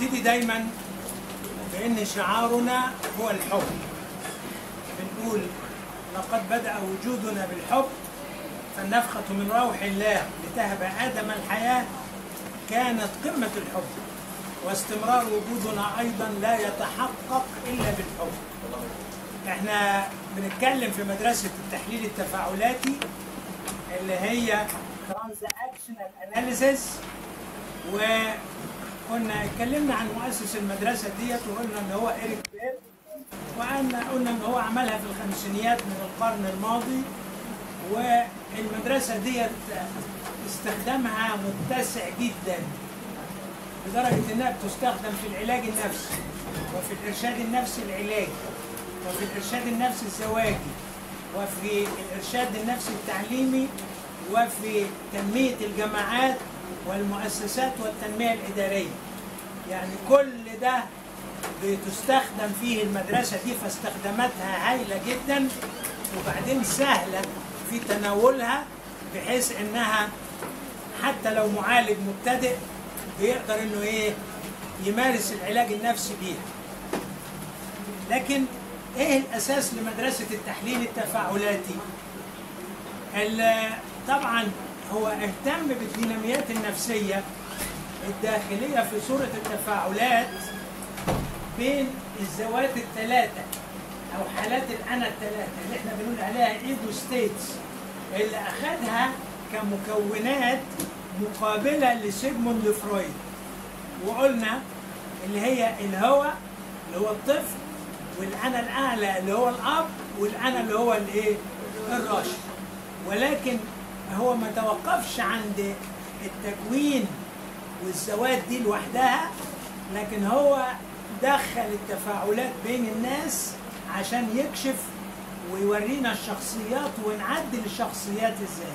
بنبتدي دايما بان شعارنا هو الحب بنقول لقد بدا وجودنا بالحب فالنفخه من روح الله لتهب ادم الحياه كانت قمه الحب واستمرار وجودنا ايضا لا يتحقق الا بالحب احنا بنتكلم في مدرسه التحليل التفاعلاتي اللي هي transactional analysis وكنا اتكلمنا عن مؤسس المدرسه ديت وقلنا ان هو ايريك بير وقلنا قلنا ان هو عملها في الخمسينيات من القرن الماضي والمدرسه ديت استخدامها متسع جدا لدرجه انها بتستخدم في العلاج النفسي وفي الارشاد النفسي العلاجي وفي الارشاد النفسي الزواجي وفي الارشاد النفسي التعليمي وفي تنميه الجماعات والمؤسسات والتنميه الاداريه يعني كل ده بتستخدم فيه المدرسه دي فاستخداماتها هايله جدا وبعدين سهله في تناولها بحيث انها حتى لو معالج مبتدئ بيقدر انه ايه يمارس العلاج النفسي بيها لكن ايه الاساس لمدرسه التحليل التفاعلاتي طبعا هو اهتم بالديناميات النفسيه الداخليه في صوره التفاعلات بين الذوات الثلاثه او حالات الانا الثلاثه اللي احنا بنقول عليها ايجو ستيتس اللي اخذها كمكونات مقابله لسيجموند فرويد وقلنا اللي هي الهوى اللي هو الطفل والانا الاعلى اللي هو الاب والانا اللي هو الايه الراشد ولكن هو ما توقفش عند التكوين والذوات دي لوحدها لكن هو دخل التفاعلات بين الناس عشان يكشف ويورينا الشخصيات ونعدل الشخصيات ازاي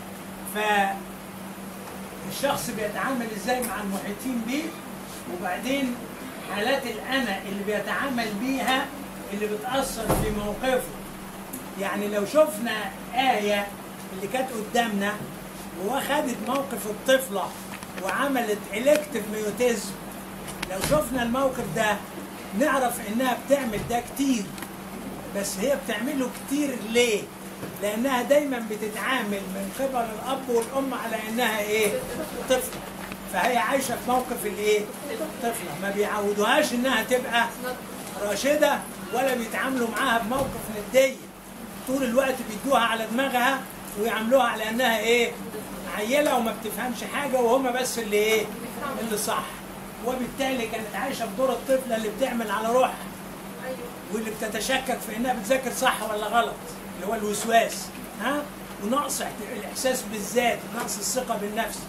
فالشخص بيتعامل ازاي مع المحيطين بيه وبعدين حالات الانا اللي بيتعامل بيها اللي بتاثر في موقفه يعني لو شفنا ايه اللي كانت قدامنا واخدت موقف الطفله وعملت الكتيف ميوتيزم لو شفنا الموقف ده نعرف انها بتعمل ده كتير بس هي بتعمله كتير ليه؟ لانها دايما بتتعامل من قبل الاب والام على انها ايه؟ طفله فهي عايشه في موقف الايه؟ طفله ما بيعودوهاش انها تبقى راشده ولا بيتعاملوا معاها بموقف نديه طول الوقت بيدوها على دماغها ويعاملوها على انها ايه؟ عيله وما بتفهمش حاجه وهم بس اللي ايه؟ اللي صح وبالتالي كانت عايشه في دور الطفله اللي بتعمل على روحها واللي بتتشكك في انها بتذاكر صح ولا غلط اللي هو الوسواس ها ونقص الاحساس بالذات ونقص الثقه بالنفس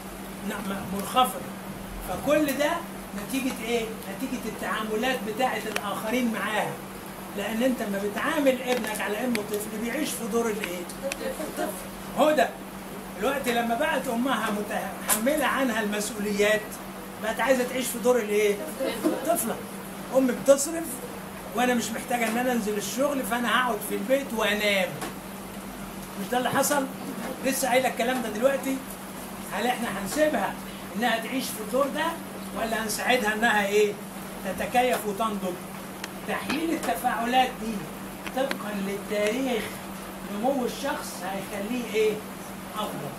منخفضه فكل ده نتيجه ايه؟ نتيجه التعاملات بتاعه الاخرين معاها لان انت لما بتعامل ابنك على انه طفل بيعيش في دور الايه؟ الطفل هدى دلوقتي لما بقت امها متحمله عنها المسؤوليات بقت عايزه تعيش في دور الايه؟ الطفله ام بتصرف وانا مش محتاجه ان انا انزل الشغل فانا هقعد في البيت وانام مش ده اللي حصل؟ لسه قايله الكلام ده دلوقتي هل احنا هنسيبها انها تعيش في الدور ده ولا هنساعدها انها ايه؟ تتكيف وتنضج تحليل التفاعلات دي طبقا للتاريخ نمو الشخص هيخليه ايه؟ افضل.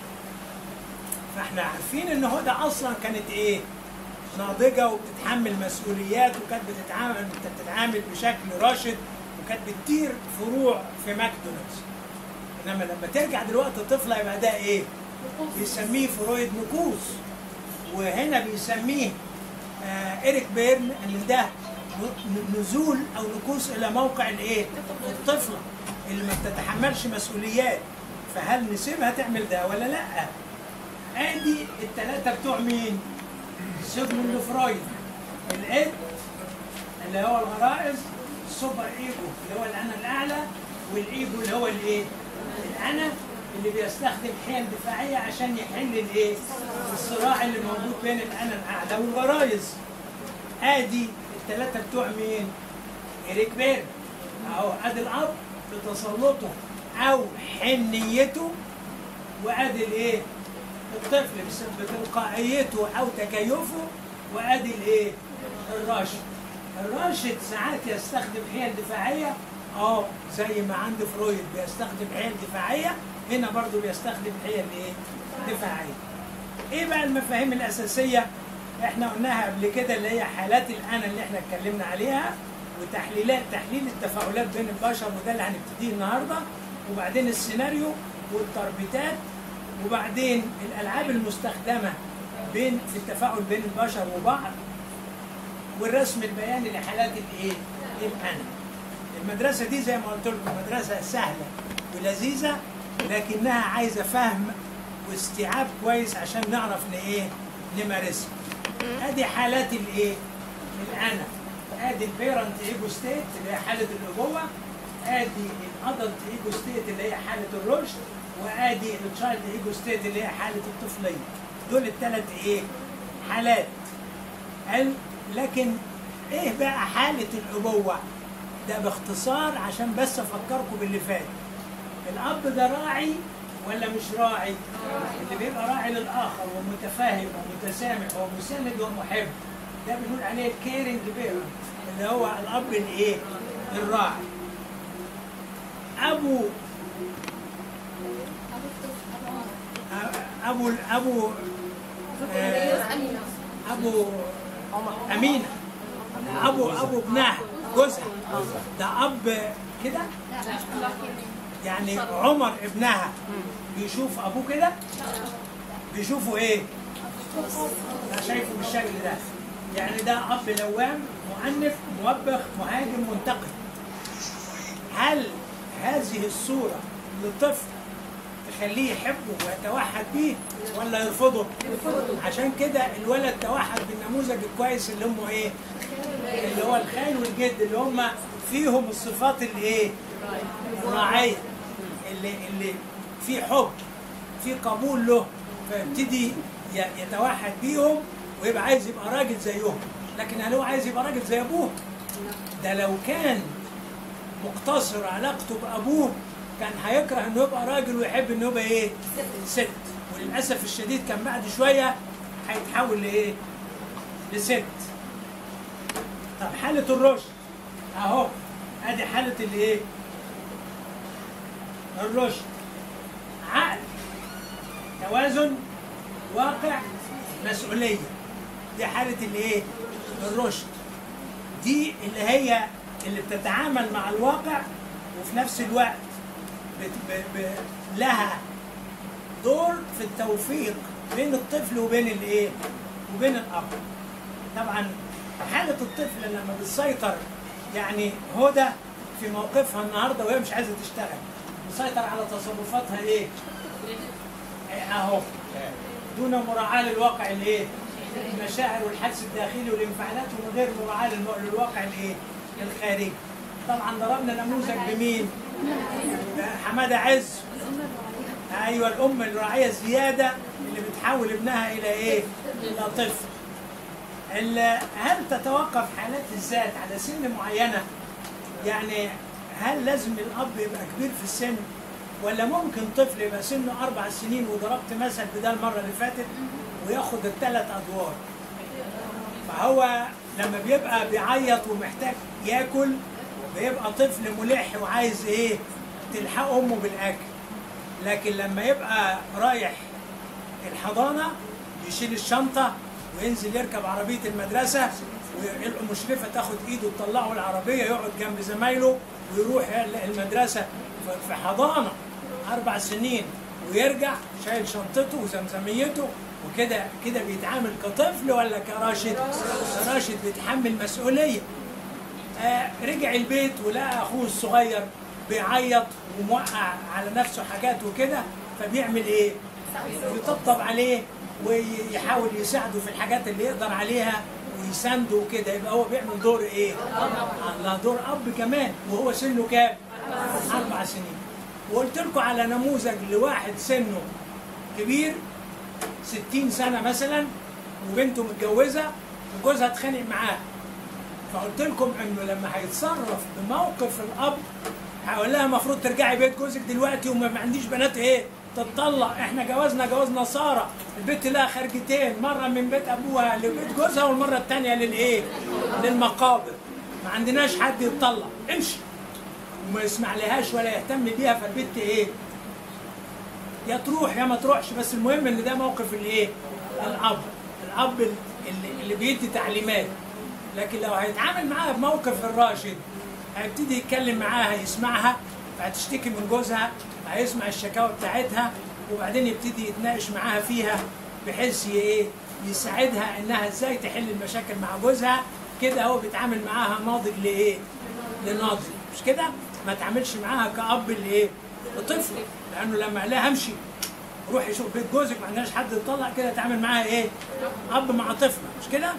فاحنا عارفين ان هدى اصلا كانت ايه؟ ناضجه وبتتحمل مسؤوليات وكانت بتتعامل بتتعامل بشكل راشد وكانت بتدير فروع في ماكدونالدز. انما لما ترجع دلوقتي طفله يبقى ده ايه؟ بيسميه فرويد نكوص وهنا بيسميه آه إيريك بيرن ان ده نزول او نكوص الى موقع الايه؟ الطفله اللي ما بتتحملش مسؤوليات فهل نسيبها تعمل ده ولا لا؟ ادي الثلاثه بتوع مين؟ سيجموند فرويد الاد اللي هو الغرائز السوبر ايجو اللي هو الانا الاعلى والايجو اللي هو الايه؟ الانا اللي بيستخدم حيل دفاعيه عشان يحل الايه؟ الصراع اللي موجود بين الانا الاعلى والغرايز ادي الثلاثة بتوع مين؟ إريك بير أهو أدي الأب بتسلطه أو حنيته وأدي الإيه؟ الطفل بتلقائيته أو تكيفه وادي الايه الراشد الراشد ساعات يستخدم حيل دفاعيه اه زي ما عند فرويد بيستخدم حيل دفاعيه هنا برضو بيستخدم حيل ايه دفاعيه ايه بقى المفاهيم الاساسيه احنا قلناها قبل كده اللي هي حالات الانا اللي احنا اتكلمنا عليها وتحليلات تحليل التفاعلات بين البشر وده اللي هنبتديه النهارده وبعدين السيناريو والتربيتات وبعدين الالعاب المستخدمه بين في التفاعل بين البشر وبعض والرسم البياني لحالات الايه؟ الانا. المدرسه دي زي ما قلت لكم مدرسه سهله ولذيذه لكنها عايزه فهم واستيعاب كويس عشان نعرف ن- ايه نمارسها. ادي حالات الايه؟ الانا. ادي البيرنت ايجو ستيت اللي هي حاله الابوه. ادي الادلت ايجو ستيت اللي هي حاله الرشد. وادي التشايلد ايجو ستيت اللي هي حاله الطفليه. دول الثلاث ايه؟ حالات. حلو لكن ايه بقى حالة الأبوة؟ ده باختصار عشان بس أفكركم باللي فات. الأب ده راعي ولا مش راعي؟ اللي بيبقى راعي للآخر ومتفاهم ومتسامح ومساند ومحب ده بنقول عليه كيرنج بيرنت اللي هو الأب الإيه؟ الراعي. أبو أبو أبو آه، ابو امينه ابو ابو ابنها جوزها ده اب كده يعني عمر ابنها بيشوف ابوه كده بيشوفه ايه انا شايفه بالشكل ده يعني ده اب لوام مؤنف موبخ مهاجم منتقد هل هذه الصوره للطفل تخليه يحبه ويتوحد بيه ولا يرفضه؟ عشان كده الولد توحد بالنموذج الكويس اللي هم ايه؟ اللي هو الخال والجد اللي هم فيهم الصفات اللي ايه؟ الراعيه اللي اللي في حب في قبول له فيبتدي ي- يتوحد بيهم ويبقى عايز يبقى راجل زيهم لكن هل هو عايز يبقى راجل زي ابوه؟ ده لو كان مقتصر علاقته بابوه كان هيكره انه يبقى راجل ويحب انه يبقى ايه؟ ست وللاسف الشديد كان بعد شويه هيتحول لايه؟ لست طب حاله الرشد اهو ادي حاله الايه؟ الرشد عقل توازن واقع مسؤوليه دي حاله الايه؟ الرشد دي اللي هي اللي بتتعامل مع الواقع وفي نفس الوقت بت ب ب لها دور في التوفيق بين الطفل وبين الايه؟ وبين الاب. طبعا حالة الطفل لما بتسيطر يعني هدى في موقفها النهارده وهي مش عايزه تشتغل مسيطر على تصرفاتها ايه؟ إيه اهو دون مراعاة للواقع الايه؟ المشاعر والحدس الداخلي والانفعالات ومن غير مراعاة للم- للواقع الايه؟ الخارجي. طبعا ضربنا نموذج بمين؟ حماده عز ايوه الام الراعيه زياده اللي بتحول ابنها الى ايه؟ الى طفل. ال- هل تتوقف حالات الذات على سن معينه؟ يعني هل لازم الاب يبقى كبير في السن؟ ولا ممكن طفل يبقى سنه اربع سنين وضربت مثل بده المره اللي فاتت وياخد الثلاث ادوار؟ فهو لما بيبقى بيعيط ومحتاج ياكل بيبقى طفل ملح وعايز ايه تلحق امه بالاكل لكن لما يبقى رايح الحضانه يشيل الشنطه وينزل يركب عربيه المدرسه والمشرفه تاخد ايده تطلعه العربيه يقعد جنب زمايله ويروح المدرسه في حضانه اربع سنين ويرجع شايل شنطته وزمزميته وكده كده بيتعامل كطفل ولا كراشد؟ كراشد بيتحمل مسؤوليه آه رجع البيت ولقى اخوه الصغير بيعيط وموقع على نفسه حاجات وكده فبيعمل ايه؟ يطبطب عليه ويحاول يساعده في الحاجات اللي يقدر عليها ويسانده وكده يبقى هو بيعمل دور ايه؟ الله دور اب كمان وهو سنه كام؟ اربع سنين وقلت لكم على نموذج لواحد سنه كبير 60 سنه مثلا وبنته متجوزه وجوزها اتخانق معاه فقلت لكم انه لما هيتصرف بموقف الاب هقول لها المفروض ترجعي بيت جوزك دلوقتي وما ما عنديش بنات ايه تتطلق احنا جوازنا جواز نصارى البنت لها خرجتين مره من بيت ابوها لبيت جوزها والمره الثانيه للايه للمقابر ما عندناش حد يتطلق امشي وما يسمع لهاش ولا يهتم بيها فالبنت ايه يا تروح يا ما تروحش بس المهم ان ده موقف الايه الاب الاب اللي, اللي بيدي تعليمات لكن لو هيتعامل معاها بموقف الراشد هيبتدي يتكلم معاها يسمعها فهتشتكي من جوزها هيسمع الشكاوى بتاعتها وبعدين يبتدي يتناقش معاها فيها بحيث ي- ايه يساعدها انها ازاي تحل المشاكل مع جوزها كده هو بيتعامل معاها ناضج لايه؟ لناضج مش كده؟ ما تعاملش معاها كأب لايه؟ لطفل لانه لما قال لها امشي روحي شوف بيت جوزك ما عندناش حد يطلع كده تعمل معاها ايه؟ اب مع طفله مش كده؟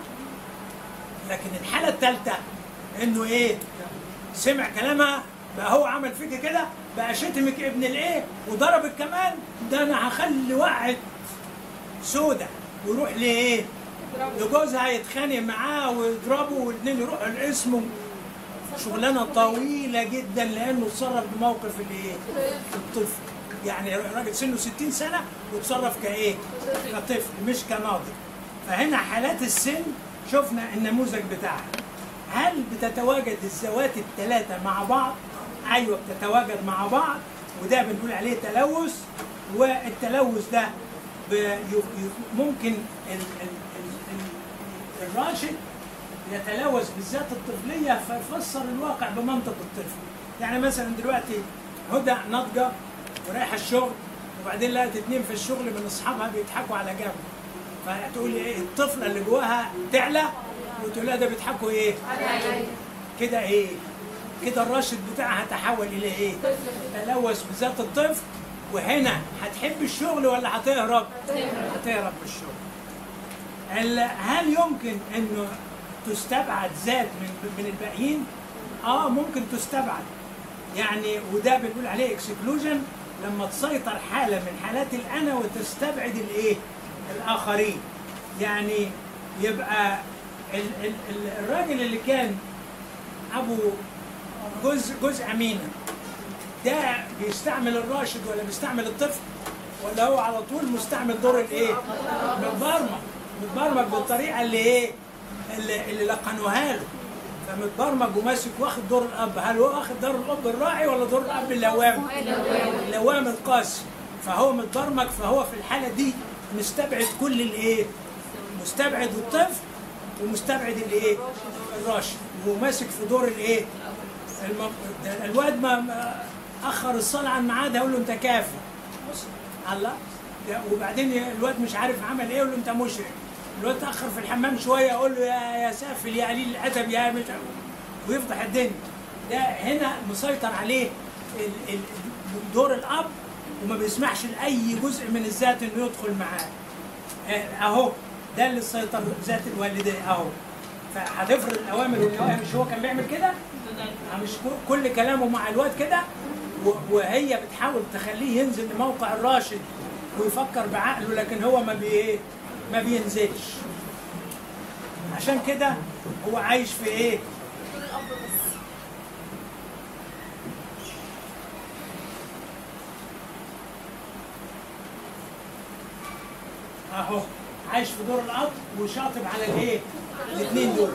لكن الحاله الثالثه انه ايه؟ سمع كلامها بقى هو عمل فيك كده بقى شتمك ابن الايه وضربك كمان ده انا هخلي وقعت سودة ويروح لايه؟ لجوزها يتخانق معاه ويضربه والاثنين يروحوا القسم شغلانه طويله جدا لانه اتصرف بموقف الايه؟ الطفل يعني راجل سنه 60 سنه وتصرف كايه؟ كطفل مش كناضج فهنا حالات السن شفنا النموذج بتاعها هل بتتواجد الذوات الثلاثه مع بعض؟ ايوه بتتواجد مع بعض وده بنقول عليه تلوث والتلوث ده ب- ي- ي- ممكن ال- ال- ال- ال- الراشد يتلوث بالذات الطفليه فيفسر الواقع بمنطق الطفل يعني مثلا دلوقتي هدى ناضجه ورايحه الشغل وبعدين لقت اتنين في الشغل من اصحابها بيضحكوا على جنب فتقول ايه الطفله اللي جواها تعلى وتقول لها ده بيضحكوا ايه؟ كده ايه؟ كده الراشد بتاعها تحول الى ايه؟ تلوث بذات الطفل وهنا هتحب الشغل ولا هتهرب؟ هتهرب من الشغل. ال- هل يمكن انه تستبعد ذات من من الباقيين؟ اه ممكن تستبعد. يعني وده بنقول عليه اكسكلوجن لما تسيطر حاله من حالات الانا وتستبعد الايه؟ الاخرين. يعني يبقى ال ال ال الراجل اللي كان ابو جزء جزء امينه ده بيستعمل الراشد ولا بيستعمل الطفل ولا هو على طول مستعمل دور الايه؟ متبرمج متبرمج بالطريقه اللي ايه؟ اللي, اللي لقنوها له فمتبرمج وماسك واخد دور الاب هل هو واخد دور الاب الراعي ولا دور الاب اللوام؟ اللوام القاسي فهو متبرمج فهو في الحاله دي مستبعد كل الايه؟ مستبعد الطفل ومستبعد الايه؟ الراشد وماسك في دور الايه؟ الم... ده الواد ما ما اخر الصلاه عن ميعادها يقول له انت كافر بص الله ده- وبعدين الواد مش عارف عمل ايه يقول له انت مشرك الواد تاخر في الحمام شويه يقول له يا يا سافل يا قليل الادب يا مش عارف. ويفضح الدنيا ده هنا مسيطر عليه ال... ال... دور الاب وما بيسمحش لاي جزء من الذات انه يدخل معاه آه، اهو ده اللي سيطر ذات الوالدين اهو فهتفرض الاوامر والنواهي مش هو كان بيعمل كده مش كل- كل كلامه مع الواد كده و- وهي بتحاول تخليه ينزل لموقع الراشد ويفكر بعقله لكن هو ما بي ما بينزلش عشان كده هو عايش في ايه؟ اهو عايش في دور الاب وشاطب على الايه؟ الاثنين دول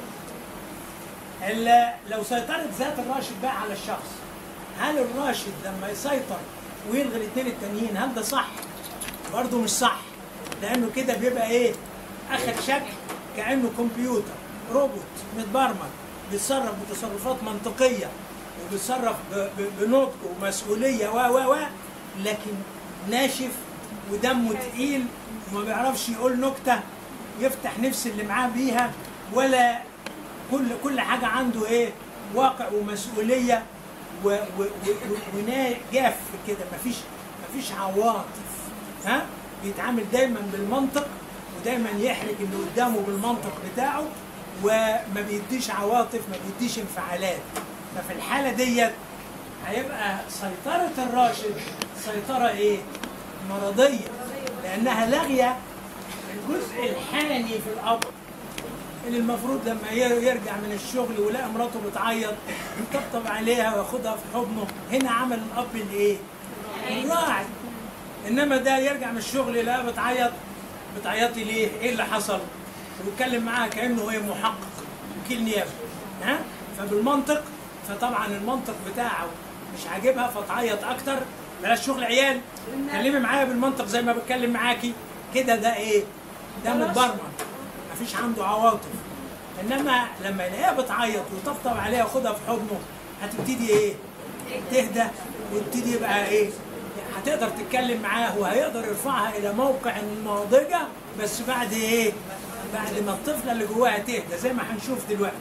ال- لو سيطرت ذات الراشد بقى على الشخص هل الراشد لما يسيطر ويلغي الاثنين التانيين هل ده صح؟ برضه مش صح لانه كده بيبقى ايه؟ اخد شكل كانه كمبيوتر روبوت متبرمج بيتصرف بتصرفات منطقيه وبيتصرف ب- ب- بنضج ومسؤوليه و و و لكن ناشف ودمه تقيل وما بيعرفش يقول نكته يفتح نفس اللي معاه بيها ولا كل كل حاجه عنده ايه واقع ومسؤوليه و- و- و- و- ونا جاف كده مفيش مفيش عواطف ها بيتعامل دايما بالمنطق ودايما يحرج اللي قدامه بالمنطق بتاعه وما بيديش عواطف ما بيديش انفعالات ففي الحاله ديت هيبقى سيطرة الراشد سيطرة ايه؟ مرضية لأنها لاغية الجزء الحاني في الأب اللي المفروض لما ي- يرجع من الشغل ويلاقي مراته بتعيط يطبطب عليها وياخدها في حضنه هنا عمل الأب الايه؟ الراعي انما ده يرجع من الشغل لا بتعيط بتعيطي ليه؟ ايه اللي حصل؟ ويتكلم معاها كانه ايه محقق وكيل نيابه ها؟ فبالمنطق فطبعا المنطق بتاعه مش عاجبها فتعيط اكتر بلاش شغل عيال كلمي معايا بالمنطق زي ما بتكلم معاكي كده ده ايه؟ ده متبرمج مفيش عنده عواطف انما لما يلاقيها بتعيط ويطبطب عليها وياخدها في حضنه هتبتدي ايه؟ تهدى ويبتدي يبقى ايه؟ هتقدر تتكلم معاه وهيقدر يرفعها الى موقع الناضجه بس بعد ايه؟ بعد ما الطفله اللي جواها تهدى زي ما هنشوف دلوقتي.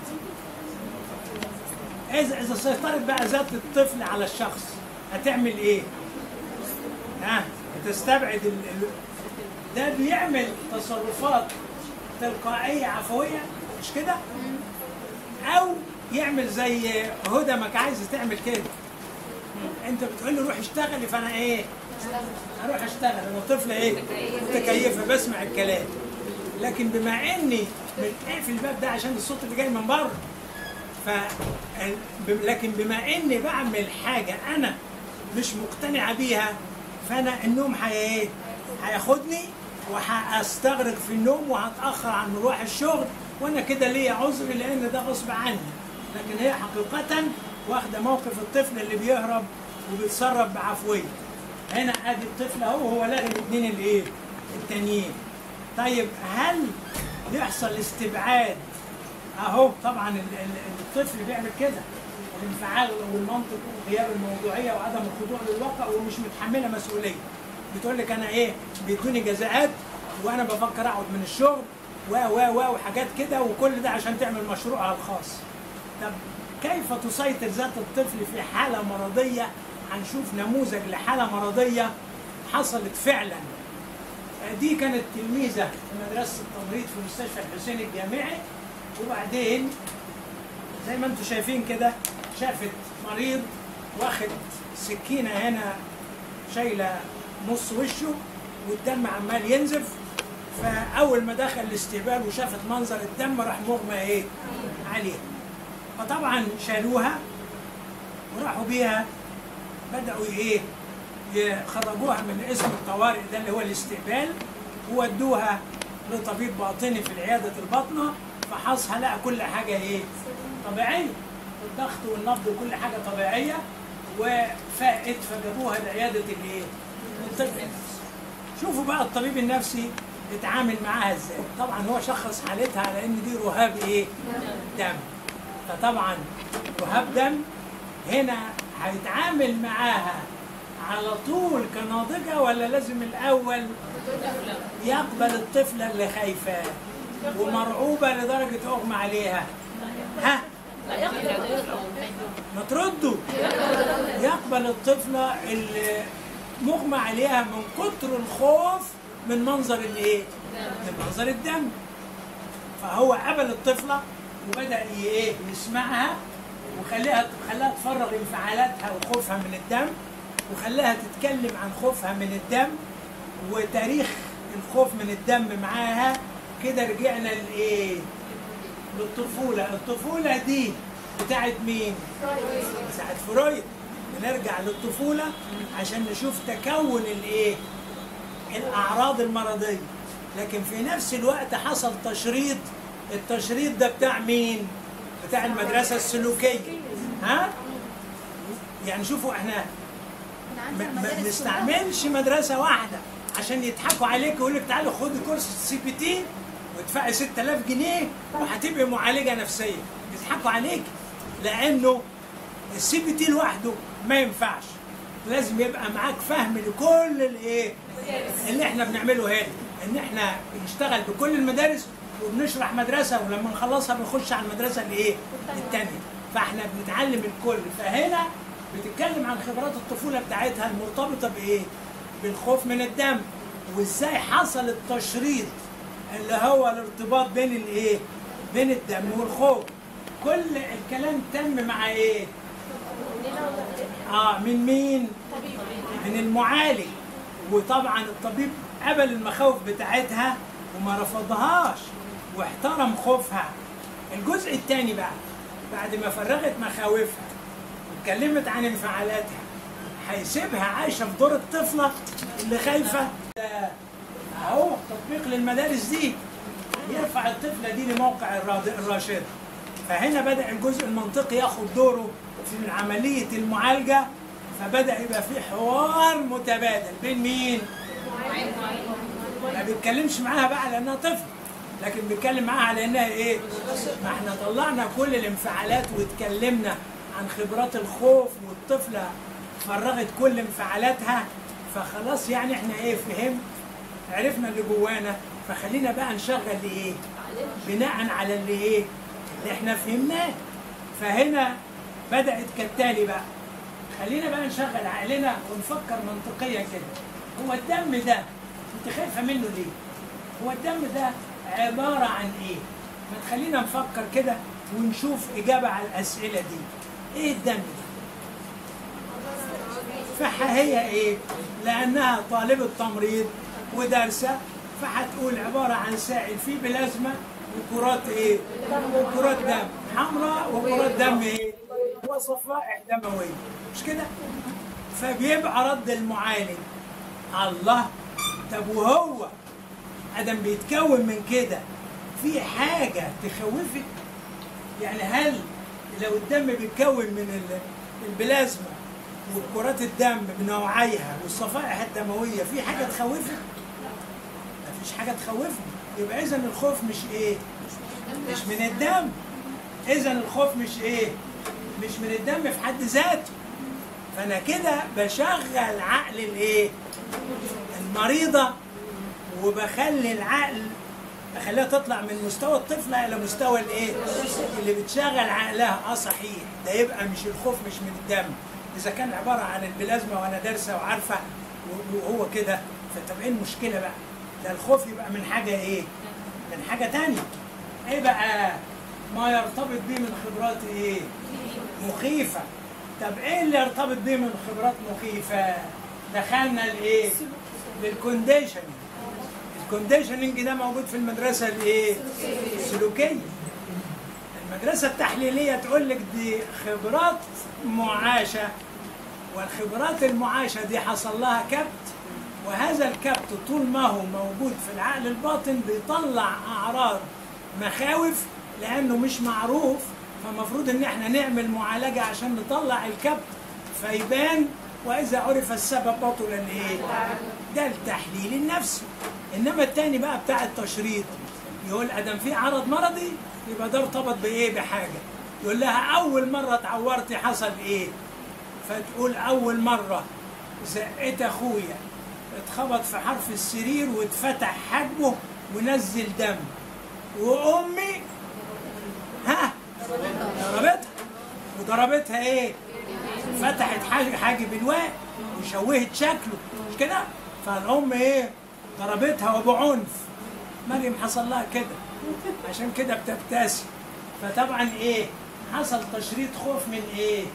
اذا اذا سيطرت بقى ذات الطفل على الشخص هتعمل ايه؟ ها تستبعد ال... ال... ده بيعمل تصرفات تلقائيه عفويه مش كده؟ او يعمل زي هدى ما عايزه تعمل كده انت بتقول لي روح اشتغلي فانا ايه؟ اروح اشتغل انا طفله ايه؟ متكيفه بسمع الكلام لكن بما اني بنقفل الباب ده عشان الصوت اللي جاي من بره ف لكن بما اني بعمل حاجه انا مش مقتنعه بيها فانا النوم هي ايه؟ هياخدني وهستغرق في النوم وهتاخر عن مروح الشغل وانا كده ليا عذر لان ده غصب عني لكن هي حقيقه واخده موقف الطفل اللي بيهرب وبيتصرف بعفويه هنا ادي الطفل اهو وهو لاغي الاثنين الايه؟ التانيين طيب هل يحصل استبعاد اهو طبعا ال- ال- الطفل بيعمل كده الانفعال والمنطق وغياب الموضوعيه وعدم الخضوع للواقع ومش متحمله مسؤوليه بتقول لك انا ايه بيدوني جزاءات وانا بفكر اقعد من الشغل و و و وحاجات كده وكل ده عشان تعمل مشروعها الخاص طب كيف تسيطر ذات الطفل في حاله مرضيه هنشوف نموذج لحاله مرضيه حصلت فعلا دي كانت تلميذه في مدرسه التمريض في مستشفى الحسين الجامعي وبعدين زي ما انتم شايفين كده شافت مريض واخد سكينه هنا شايله نص وشه والدم عمال ينزف فاول ما دخل الاستقبال وشافت منظر الدم راح مغمى ايه عليها فطبعا شالوها وراحوا بيها بداوا ايه يخرجوها من اسم الطوارئ ده اللي هو الاستقبال وودوها لطبيب باطني في العياده الباطنه فحصها لقى كل حاجه ايه طبيعيه الضغط والنبض وكل حاجه طبيعيه وفائت فجابوها لعياده الايه الطب النفسي شوفوا بقى الطبيب النفسي اتعامل معاها ازاي طبعا هو شخص حالتها على ان دي رهاب ايه دم فطبعا رهاب دم هنا هيتعامل معاها على طول كناضجة ولا لازم الأول يقبل الطفلة اللي خايفة ومرعوبة لدرجة أغمى عليها ها ما تردوا يقبل الطفلة اللي مغمى عليها من كتر الخوف من منظر الايه؟ من منظر الدم فهو قبل الطفلة وبدأ ي- ايه يسمعها وخليها خلاها تفرغ انفعالاتها وخوفها من الدم وخلاها تتكلم عن خوفها من الدم وتاريخ الخوف من الدم معاها كده رجعنا لايه؟ للطفولة، الطفولة دي بتاعت مين؟ بتاعت فرويد بنرجع للطفولة عشان نشوف تكون الايه؟ الأعراض المرضية لكن في نفس الوقت حصل تشريط التشريط ده بتاع مين؟ بتاع المدرسة السلوكية ها؟ يعني شوفوا احنا ما ما بنستعملش مدرسه واحده عشان يضحكوا عليك ويقول لك تعالوا خدي كورس سي بي تي وادفعي 6000 جنيه وهتبقي معالجه نفسيه يضحكوا عليك لانه السي بي تي لوحده ما ينفعش لازم يبقى معاك فهم لكل الايه اللي احنا بنعمله هنا ان احنا بنشتغل بكل المدارس وبنشرح مدرسه ولما نخلصها بنخش على المدرسه الايه الثانيه فاحنا بنتعلم الكل فهنا بتتكلم عن خبرات الطفوله بتاعتها المرتبطه بايه؟ بالخوف من الدم وازاي حصل التشريط اللي هو الارتباط بين الايه؟ بين الدم والخوف كل الكلام تم مع ايه؟ اه من مين؟ من المعالج وطبعا الطبيب قبل المخاوف بتاعتها وما رفضهاش واحترم خوفها الجزء الثاني بقى بعد ما فرغت مخاوفها واتكلمت عن انفعالاتها هيسيبها عايشه في دور الطفله اللي خايفه ده اهو تطبيق للمدارس دي يرفع الطفله دي لموقع الراد- الراشده فهنا بدا الجزء المنطقي ياخد دوره في عمليه المعالجه فبدا يبقى في حوار متبادل بين مين؟ ما بيتكلمش معاها بقى لانها طفل لكن بيتكلم معاها على انها ايه؟ ما احنا طلعنا كل الانفعالات واتكلمنا عن خبرات الخوف والطفله فرغت كل انفعالاتها فخلاص يعني احنا ايه فهم عرفنا اللي جوانا فخلينا بقى نشغل ايه؟ بناء على اللي ايه؟ اللي احنا فهمناه فهنا بدات كالتالي بقى خلينا بقى نشغل عقلنا ونفكر منطقيا كده هو الدم ده انت خايفه منه ليه؟ هو الدم ده عباره عن ايه؟ ما تخلينا نفكر كده ونشوف اجابه على الاسئله دي. ايه الدم ده؟ فهي ايه؟ لانها طالبه تمريض ودارسه فهتقول عباره عن سائل فيه بلازما وكرات ايه؟ وكرات دم حمراء وكرات دم ايه؟ وصفائح دمويه مش كده؟ فبيبقى رد المعالج الله طب وهو ادم بيتكون من كده في حاجه تخوفك يعني هل لو الدم بيتكون من ال- البلازما وكرات الدم بنوعيها والصفائح الدمويه في حاجه تخوفك؟ مفيش حاجه تخوفني يبقى اذا الخوف مش ايه؟ مش من الدم اذا الخوف مش ايه؟ مش من الدم في حد ذاته فانا كده بشغل عقل الايه؟ المريضه وبخلي العقل بخليها تطلع من مستوى الطفله الى مستوى الايه؟ اللي بتشغل عقلها اه صحيح ده يبقى مش الخوف مش من الدم اذا كان عباره عن البلازما وانا دارسه وعارفه و- وهو كده فطب ايه المشكله بقى؟ ده الخوف يبقى من حاجه ايه؟ من حاجه تانية ايه بقى؟ ما يرتبط بيه من خبرات ايه؟ مخيفه طب ايه اللي يرتبط بيه من خبرات مخيفه؟ دخلنا لايه؟ للكونديشننج الكونديشننج ده موجود في المدرسه الايه؟ السلوكيه المدرسه التحليليه تقول لك دي خبرات معاشه والخبرات المعاشه دي حصل لها كبت وهذا الكبت طول ما هو موجود في العقل الباطن بيطلع اعراض مخاوف لانه مش معروف فالمفروض ان احنا نعمل معالجه عشان نطلع الكبت فيبان واذا عرف السبب بطل الايه؟ ده التحليل النفسي انما التاني بقى بتاع التشريط يقول ادم في عرض مرضي يبقى ده ارتبط بايه بحاجه يقول لها اول مره اتعورتي حصل ايه فتقول اول مره زقيت اخويا اتخبط في حرف السرير واتفتح حجمه ونزل دم وامي ها ضربتها وضربتها ايه فتحت حاج- حاجب الواء وشوهت شكله مش كده فالام ايه ضربتها وبعنف مريم حصل لها كده عشان كده بتبتسم فطبعا ايه حصل تشريط خوف من ايه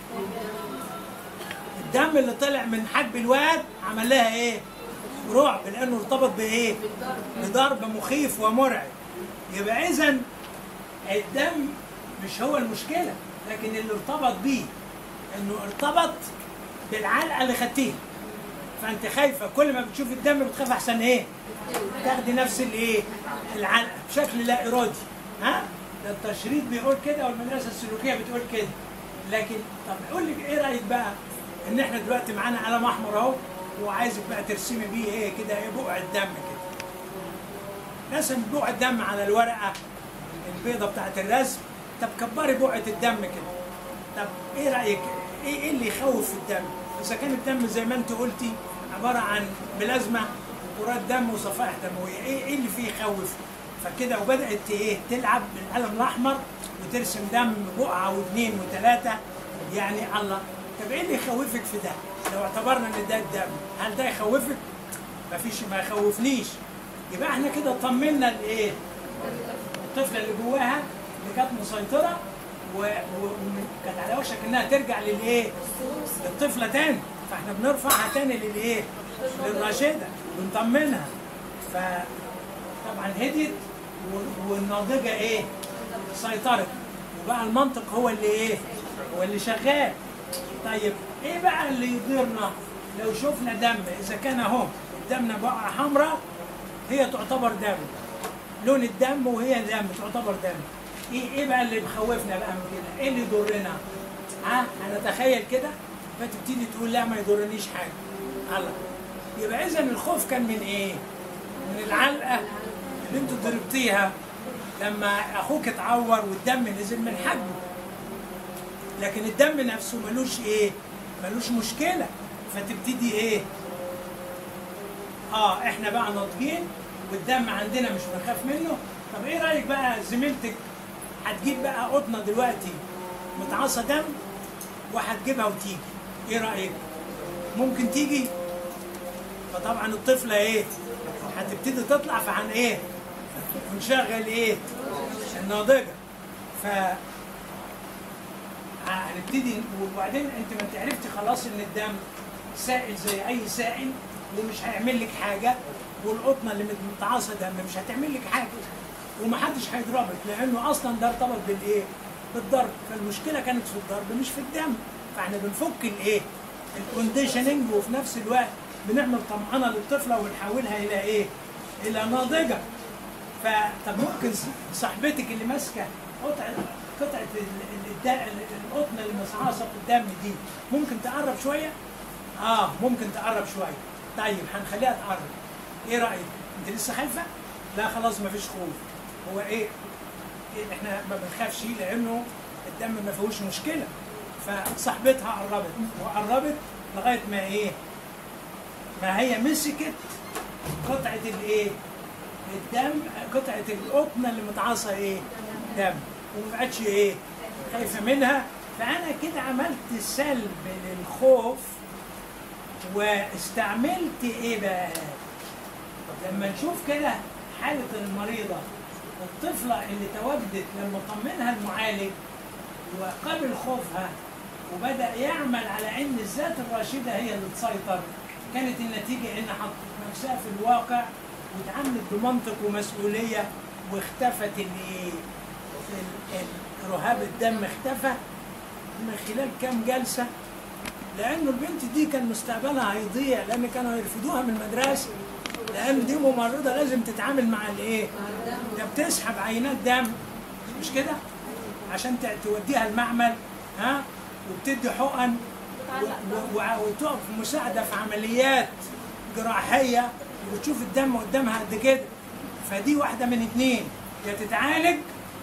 الدم اللي طلع من حجب الواد عمل لها ايه رعب لانه ارتبط بايه بضرب مخيف ومرعب يبقى اذا الدم مش هو المشكله لكن اللي ارتبط بيه انه ارتبط بالعلقه اللي خدتيها فانت خايفه كل ما بتشوف الدم بتخاف احسن ايه تاخدي نفس الايه العلقه بشكل لا ارادي ها ده التشريط بيقول كده والمدرسه السلوكيه بتقول كده لكن طب قول لي ايه رايك بقى ان احنا دلوقتي معانا قلم احمر اهو وعايزك بقى ترسمي بيه ايه كده ايه بقع الدم كده رسم بقع الدم على الورقه البيضه بتاعت الرسم طب كبري بقعه الدم كده طب ايه رايك ايه ايه اللي يخوف في الدم اذا كان الدم زي ما انت قلتي عباره عن بلازما وكرات دم وصفائح دمويه ايه ايه اللي فيه يخوف فكده وبدات ايه تلعب بالقلم الاحمر وترسم دم بقعه واثنين وثلاثه يعني الله طب ايه اللي يخوفك في ده لو اعتبرنا ان ده الدم هل ده يخوفك مفيش ما يخوفنيش يبقى احنا كده طمنا الايه الطفله اللي جواها اللي كانت مسيطره وكانت على وشك انها ترجع للايه؟ للطفله تاني فاحنا بنرفعها تاني للايه؟ للراشده ونطمنها فطبعا هديت و- والناضجه ايه؟ سيطرت وبقى المنطق هو اللي ايه؟ هو اللي شغال طيب ايه بقى اللي يضرنا لو شفنا دم اذا كان اهو دمنا بقى حمراء هي تعتبر دم لون الدم وهي دم تعتبر دم ايه ايه بقى اللي مخوفنا بقى من كده ايه اللي يضرنا ها هنتخيل كده فتبتدي تقول لا ما يضرنيش حاجه الله يبقى اذا الخوف كان من ايه من العلقه اللي انتوا ضربتيها لما اخوك اتعور والدم نزل من حجمه لكن الدم نفسه ملوش ايه ملوش مشكله فتبتدي ايه اه احنا بقى ناضجين والدم عندنا مش بنخاف منه طب ايه رايك بقى زميلتك هتجيب بقى قطنه دلوقتي متعصى دم وهتجيبها وتيجي ايه رايك ممكن تيجي فطبعا الطفله ايه هتبتدي تطلع فعن ايه ونشغل ايه الناضجه ف هنبتدي وبعدين انت ما انت عرفتي خلاص ان الدم سائل زي اي سائل ومش هيعمل لك حاجه والقطنه اللي متعاصه دم مش هتعمل لك حاجه ومحدش هيضربك لانه اصلا ده ارتبط بالايه؟ بالضرب فالمشكله كانت في الضرب مش في الدم فاحنا بنفك الايه؟ الكونديشننج وفي نفس الوقت بنعمل طمأنة للطفله ونحولها الى ايه؟ الى ناضجه فطب ممكن صاحبتك اللي ماسكه قطعه قطعه القطنه اللي مصعصه في الدم دي ممكن تقرب شويه؟ اه ممكن تقرب شويه طيب هنخليها تقرب ايه رايك؟ انت لسه خايفه؟ لا خلاص مفيش خوف هو ايه؟ إيه احنا ما بنخافش لانه الدم ما فيهوش مشكله فصاحبتها قربت وقربت لغايه ما ايه؟ ما هي مسكت قطعه الايه؟ الدم قطعه القطنه اللي متعاصه ايه؟ دم وما بقتش ايه؟ خايفه منها فانا كده عملت سلب للخوف واستعملت ايه بقى؟ طب لما نشوف كده حالة المريضة الطفلة اللي تواجدت لما طمنها المعالج وقبل خوفها وبدأ يعمل على ان الذات الراشدة هي اللي تسيطر كانت النتيجة ان حطت نفسها في الواقع واتعاملت بمنطق ومسؤولية واختفت الايه؟ رهاب الدم اختفى من خلال كام جلسة لأنه البنت دي كان مستقبلها هيضيع لأن كانوا يرفضوها من المدرسة لأن دي ممرضة لازم تتعامل مع الإيه؟ ده بتسحب عينات دم مش كده؟ عشان توديها المعمل ها؟ وبتدي حقن وتقف مساعدة في عمليات جراحية وتشوف الدم قدامها قد كده فدي واحدة من اتنين يا تتعالج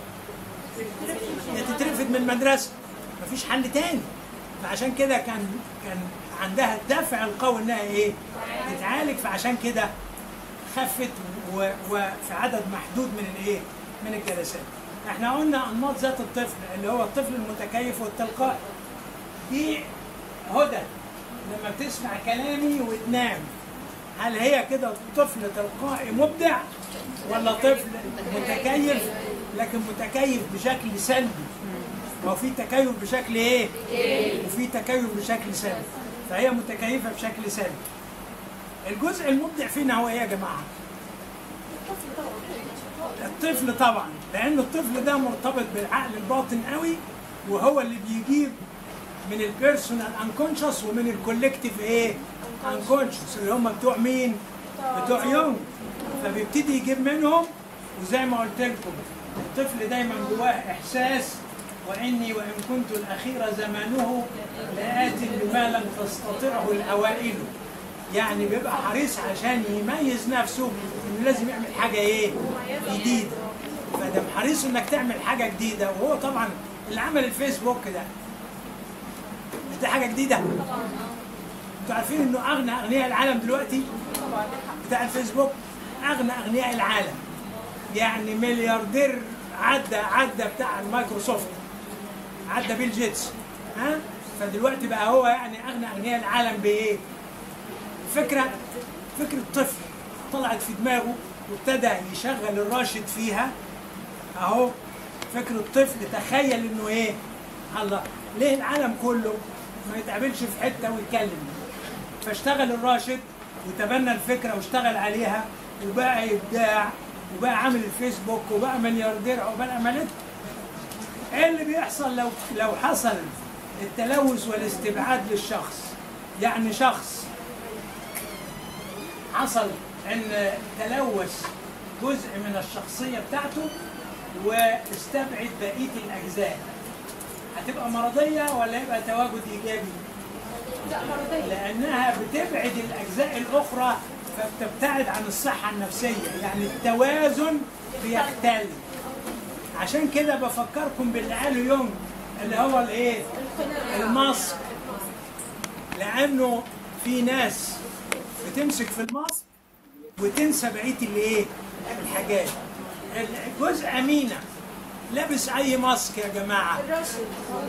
يا تترفد من المدرسة مفيش حل تاني فعشان كده كان كان عندها الدافع القوي انها ايه؟ تتعالج فعشان كده خفت وفي عدد محدود من الايه؟ من الجلسات. احنا قلنا انماط ذات الطفل اللي هو الطفل المتكيف والتلقائي. دي هدى لما بتسمع كلامي وتنام هل هي كده طفل تلقائي مبدع ولا طفل متكيف لكن متكيف بشكل سلبي ما هو في تكيف بشكل ايه؟ وفي تكيف بشكل سلبي فهي متكيفه بشكل سلبي الجزء المبدع فينا هو ايه يا جماعه؟ الطفل طبعا لان الطفل ده مرتبط بالعقل الباطن قوي وهو اللي بيجيب من البيرسونال انكونشس ومن الكولكتيف ايه؟ انكونشس اللي هم بتوع مين؟ بتوع يونغ فبيبتدي يجيب منهم وزي ما قلت لكم الطفل دايما جواه احساس واني وان كنت الاخير زمانه لآت بما لم تستطعه الاوائل يعني بيبقى حريص عشان يميز نفسه انه لازم يعمل حاجه ايه؟ جديده فده حريص انك تعمل حاجه جديده وهو طبعا اللي عمل الفيسبوك ده مش ده حاجه جديده؟ انتوا عارفين انه اغنى اغنياء العالم دلوقتي بتاع الفيسبوك اغنى اغنياء العالم يعني ملياردير عدى عدى بتاع المايكروسوفت عدى بيل جيتس ها فدلوقتي بقى هو يعني اغنى اغنياء العالم بايه؟ فكره فكره طفل طلعت في دماغه وابتدى يشغل الراشد فيها اهو فكره طفل تخيل انه ايه؟ الله ليه العالم كله ما يتقابلش في حته ويتكلم فاشتغل الراشد وتبنى الفكره واشتغل عليها وبقى ابداع وبقى عامل الفيسبوك وبقى ملياردير عقبال عملته ايه اللي بيحصل لو لو حصل التلوث والاستبعاد للشخص يعني شخص حصل ان تلوث جزء من الشخصيه بتاعته واستبعد بقيه الاجزاء هتبقى مرضيه ولا يبقى تواجد ايجابي؟ لا مرضية لانها بتبعد الاجزاء الاخرى فبتبتعد عن الصحه النفسيه يعني التوازن بيختل عشان كده بفكركم باللي قاله يونغ اللي هو الايه الماسك لانه في ناس بتمسك في الماسك وتنسى بقيه الايه الحاجات الجزء امينه لابس اي ماسك يا جماعه الراشد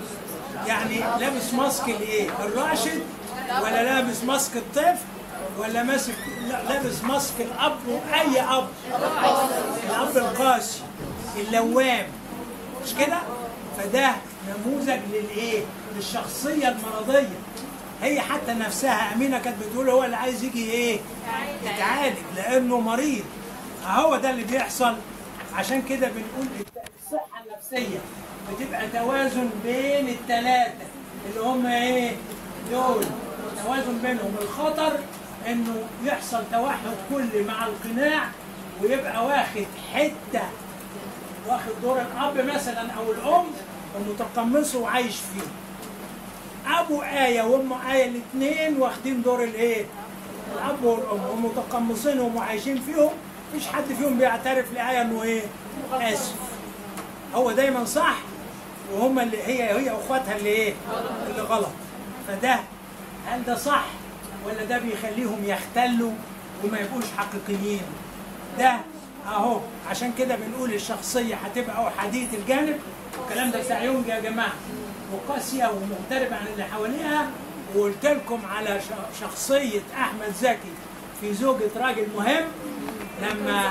يعني لابس ماسك الايه؟ الراشد ولا لابس ماسك الطفل ولا ماسك لا لابس ماسك الاب واي اب الاب القاسي اللوام مش كده؟ فده نموذج للايه؟ للشخصيه المرضيه هي حتى نفسها امينه كانت بتقول هو اللي عايز يجي ايه؟ يتعالج لانه مريض هو ده اللي بيحصل عشان كده بنقول الصحه النفسيه بتبقى توازن بين الثلاثه اللي هم ايه؟ دول توازن بينهم الخطر انه يحصل توحد كلي مع القناع ويبقى واخد حته واخد دور الاب مثلا او الام ومتقمصه وعايش فيه ابو ايه وام ايه الاثنين واخدين دور الايه؟ الاب والام ومتقمصينهم وعايشين فيهم مفيش حد فيهم بيعترف لايه انه ايه؟ اسف هو دايما صح وهم اللي هي هي اخواتها اللي ايه؟ اللي غلط فده هل ده صح ولا ده بيخليهم يختلوا وما يبقوش حقيقيين؟ ده اهو عشان كده بنقول الشخصيه هتبقى احاديه الجانب الكلام ده بتاع يونج يا جماعه وقاسيه ومغتربه عن اللي حواليها وقلت لكم على ش- شخصيه احمد زكي في زوجة راجل مهم لما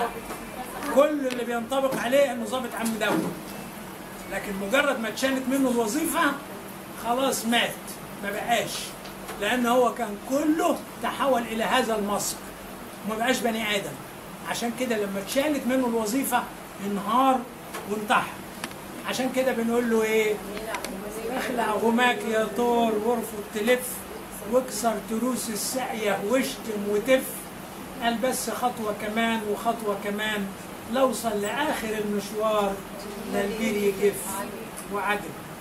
كل اللي بينطبق عليه انه ضابط عم دوله لكن مجرد ما اتشالت منه الوظيفه خلاص مات ما بقاش لان هو كان كله تحول الى هذا المصر وما بقاش بني ادم عشان كده لما اتشالت منه الوظيفه انهار وانتحر عشان كده بنقول له ايه اخلع غماك يا طور وارفض تلف واكسر تروس الساقية واشتم وتف قال بس خطوة كمان وخطوة كمان لوصل لآخر المشوار لا البير يجف وعجب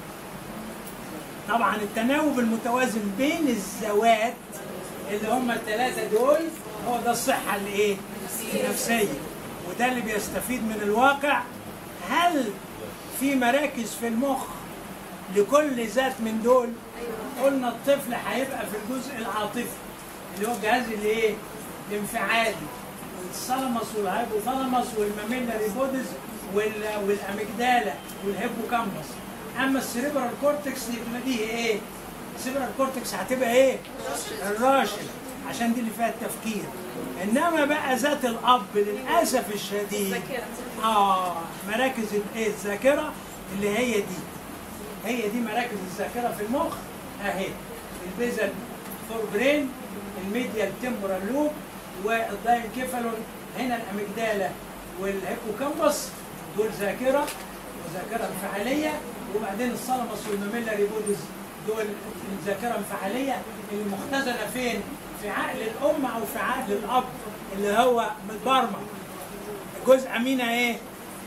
طبعا التناوب المتوازن بين الذوات اللي هم الثلاثة دول هو ده الصحة الايه؟ النفسية وده اللي بيستفيد من الواقع هل في مراكز في المخ لكل ذات من دول قلنا الطفل هيبقى في الجزء العاطفي اللي هو الجهاز الايه؟ الانفعالي الثالاموس والهايبوثالاموس والماميلاري بوديز وال- والاميجدالا والهيبوكامبس اما السيريبرال كورتكس يبقى دي ايه؟ السيريبرال كورتكس هتبقى ايه؟ الراشد عشان دي اللي فيها التفكير انما بقى ذات الاب للاسف الشديد اه مراكز الايه الذاكره اللي هي دي هي دي مراكز الذاكره في المخ اهي البيزل فور برين الميديال تمبورال لوب والداينكيفالون هنا الاميجدالا والهيبوكامبس دول ذاكره وذاكره انفعاليه وبعدين الثالاموس والماميلاري بوديز دول الذاكره انفعاليه اللي مختزنه فين؟ في عقل الام او في عقل الاب اللي هو متبرمج جزء امينه ايه؟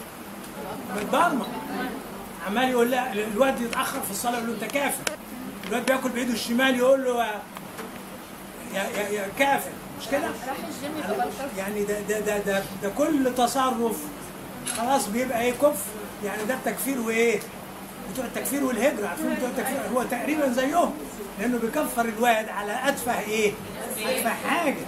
متبرمج عمال يقول لا الواد يتاخر في الصلاه يقول له انت كافر الواد بياكل بايده الشمال يقول له يا يا, يا, يا كافر مش كده؟ راح الجيم يبقى بلطجي يعني ده ده ده ده, ده كل تصرف خلاص بيبقى ايه كفر يعني ده التكفير وايه؟ بتوع التكفير والهجرة عارفين بتوع التكفير هو تقريبا زيهم لانه بيكفر الواد على اتفه ايه؟ اتفه حاجه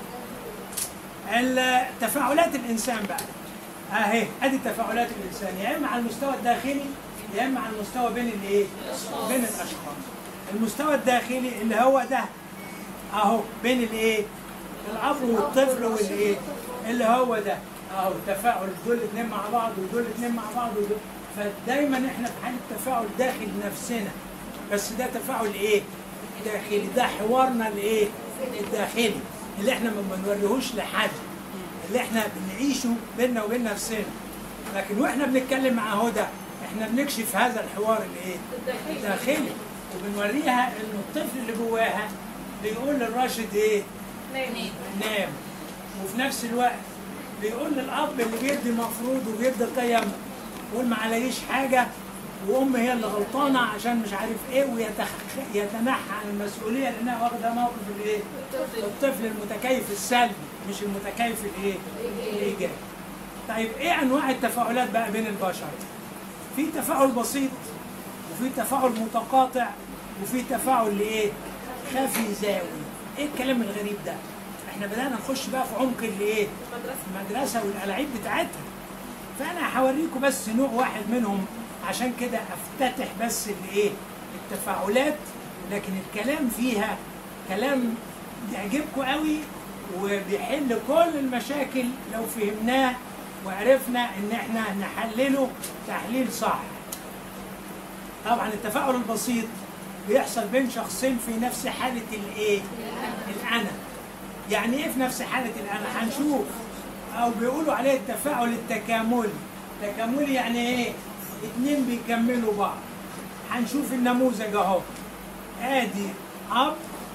ال- تفاعلات الانسان بقى اهي ادي تفاعلات الانسان يا اما على المستوى الداخلي يا اما على المستوى بين الايه؟ بين الاشخاص المستوى الداخلي اللي هو ده اهو بين الايه؟ الاب والطفل والايه؟ اللي هو ده اهو تفاعل دول اتنين مع بعض ودول اتنين مع بعض ودول فدايما احنا في حاله تفاعل داخل نفسنا بس ده تفاعل ايه؟ داخلي ده حوارنا الايه؟ الداخلي اللي احنا ما بنوريهوش لحد اللي احنا بنعيشه بيننا وبين نفسنا لكن واحنا بنتكلم مع هدى احنا بنكشف هذا الحوار الايه؟ الداخلي وبنوريها انه الطفل اللي جواها بيقول للراشد ايه نام وفي نفس الوقت بيقول للاب اللي بيدي مفروض وبيدي قيم يقول ما عليش حاجه وام هي اللي غلطانه عشان مش عارف ايه ويتنحى عن المسؤوليه لانها واخده موقف الايه؟ الطفل المتكيف السلبي مش المتكيف الايه؟ الايجابي. طيب ايه انواع التفاعلات بقى بين البشر؟ في تفاعل بسيط وفي تفاعل متقاطع وفي تفاعل لايه؟ خفي زاوي. ايه الكلام الغريب ده؟ احنا بدانا نخش بقى في عمق الايه؟ المدرسه والالعاب بتاعتها. فانا هوريكم بس نوع واحد منهم عشان كده افتتح بس الايه؟ التفاعلات لكن الكلام فيها كلام يعجبكم قوي وبيحل كل المشاكل لو فهمناه وعرفنا ان احنا نحلله تحليل صح. طبعا التفاعل البسيط بيحصل بين شخصين في نفس حالة الايه؟ الأنا. يعني ايه في نفس حالة الأنا؟ هنشوف أو بيقولوا عليه التفاعل التكاملي. تكاملي يعني ايه؟ اتنين بيكملوا بعض. هنشوف النموذج اهو. ادي أب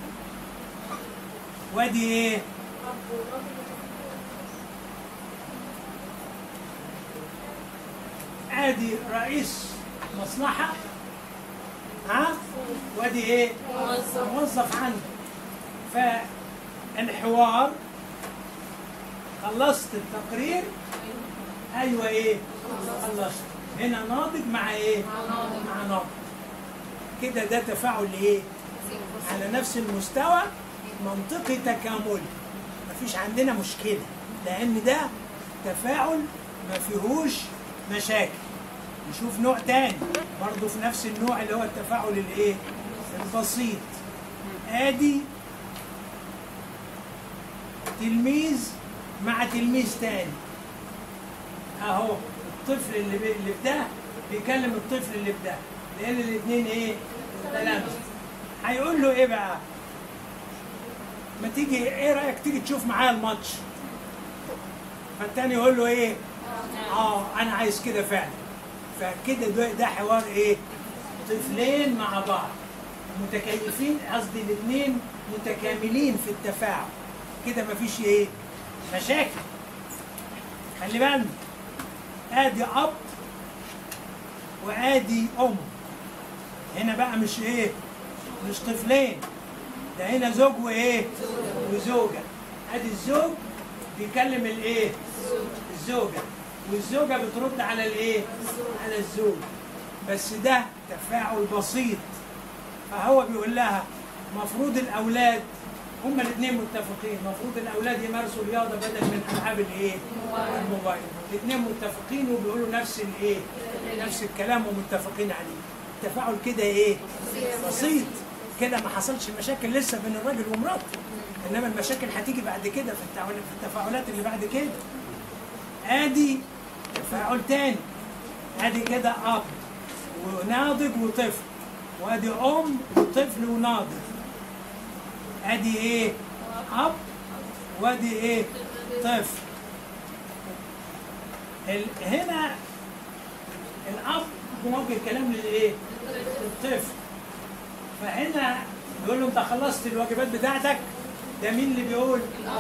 وادي ايه؟ ادي رئيس مصلحة ها وادي ايه؟ موظف موظف عنده فالحوار خلصت التقرير ايوه ايه؟ خلصت هنا ناضج مع ايه؟ مع ناضج كده ده تفاعل ايه؟ على نفس المستوى منطقي تكاملي مفيش عندنا مشكلة لأن ده تفاعل ما فيهوش مشاكل نشوف نوع تاني برضه في نفس النوع اللي هو التفاعل الايه؟ البسيط ادي تلميذ مع تلميذ تاني اهو الطفل اللي بي... اللي في ده بيكلم الطفل اللي في ده لان الاثنين ايه؟ تلامذه هيقول له ايه بقى؟ ما تيجي ايه رايك تيجي تشوف معايا الماتش؟ فالتاني يقول له ايه؟ اه انا عايز كده فعلا فكده ده, ده حوار ايه؟ طفلين مع بعض متكيفين قصدي الاثنين متكاملين في التفاعل كده مفيش ايه؟ مشاكل خلي بالنا ادي اب وادي ام هنا بقى مش ايه؟ مش طفلين ده هنا زوج وايه؟ وزوجه ادي الزوج بيكلم الايه؟ الزوجه والزوجه بترد على الايه؟ على الزوج بس ده تفاعل بسيط فهو بيقول لها مفروض الاولاد هما الاثنين متفقين المفروض الاولاد يمارسوا رياضه بدل من العاب الايه؟ الموبايل الاثنين متفقين وبيقولوا نفس الايه؟ نفس الكلام ومتفقين عليه التفاعل كده ايه؟ بسيط كده ما حصلش مشاكل لسه بين الراجل ومراته انما المشاكل هتيجي بعد كده في التعامل- في التفاعلات اللي بعد كده ادي تفاعل تاني ادي كده اب وناضج وطفل وادي ام وطفل وناضج ادي ايه اب وادي ايه طفل ال- هنا الاب موجه كلام للايه للطفل فهنا بيقول له انت خلصت الواجبات بتاعتك ده مين اللي بيقول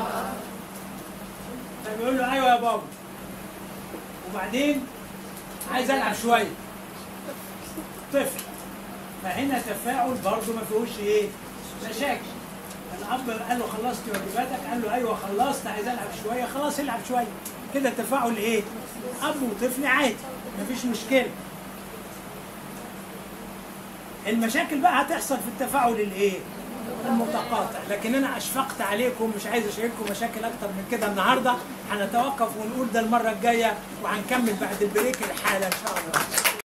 فبيقول له ايوه يا بابا وبعدين عايز العب شويه طفل فهنا تفاعل برضه ما فيهوش ايه مشاكل الاب قال له خلصت واجباتك قال له ايوه خلصت عايز العب شويه خلاص العب شويه كده تفاعل ايه اب وطفل عادي مفيش مشكله المشاكل بقى هتحصل في التفاعل الايه المتقاطع لكن انا اشفقت عليكم مش عايز اشيلكم مشاكل اكتر من كده النهارده هنتوقف ونقول ده المره الجايه وهنكمل بعد البريك الحاله ان شاء الله